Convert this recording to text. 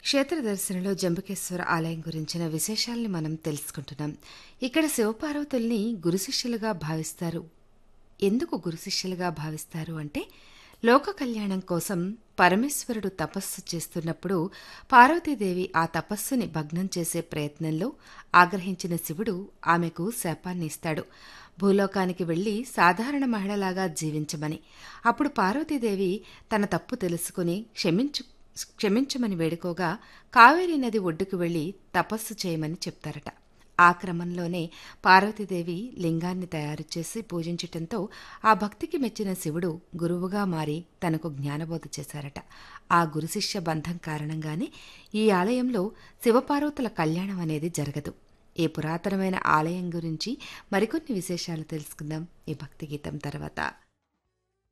క్షేత్ర దర్శనలో జంబుకేశ్వర ఆలయం గురించిన విశేషాల్ని మనం తెలుసుకుంటున్నాం ఇక్కడ శివపార్వతుల్ని గురు శిష్యులుగా భావిస్తారు ఎందుకు గురు శిష్యులుగా భావిస్తారు అంటే లోక కళ్యాణం కోసం పరమేశ్వరుడు తపస్సు చేస్తున్నప్పుడు పార్వతీదేవి ఆ తపస్సుని భగ్నం చేసే ప్రయత్నంలో ఆగ్రహించిన శివుడు ఆమెకు శాపాన్ని ఇస్తాడు భూలోకానికి వెళ్లి సాధారణ మహిళలాగా జీవించమని అప్పుడు పార్వతీదేవి తన తప్పు తెలుసుకుని క్షమించు క్షమించమని వేడుకోగా కావేరీ నది ఒడ్డుకు వెళ్లి తపస్సు చేయమని చెప్తారట ఆ క్రమంలోనే పార్వతీదేవి లింగాన్ని తయారు చేసి పూజించటంతో ఆ భక్తికి మెచ్చిన శివుడు గురువుగా మారి తనకు జ్ఞానబోధ చేశారట ఆ గురు శిష్య బంధం కారణంగానే ఈ ఆలయంలో శివపార్వతుల కళ్యాణం అనేది జరగదు ఈ పురాతనమైన ఆలయం గురించి మరికొన్ని విశేషాలు తెలుసుకుందాం ఈ భక్తి గీతం తర్వాత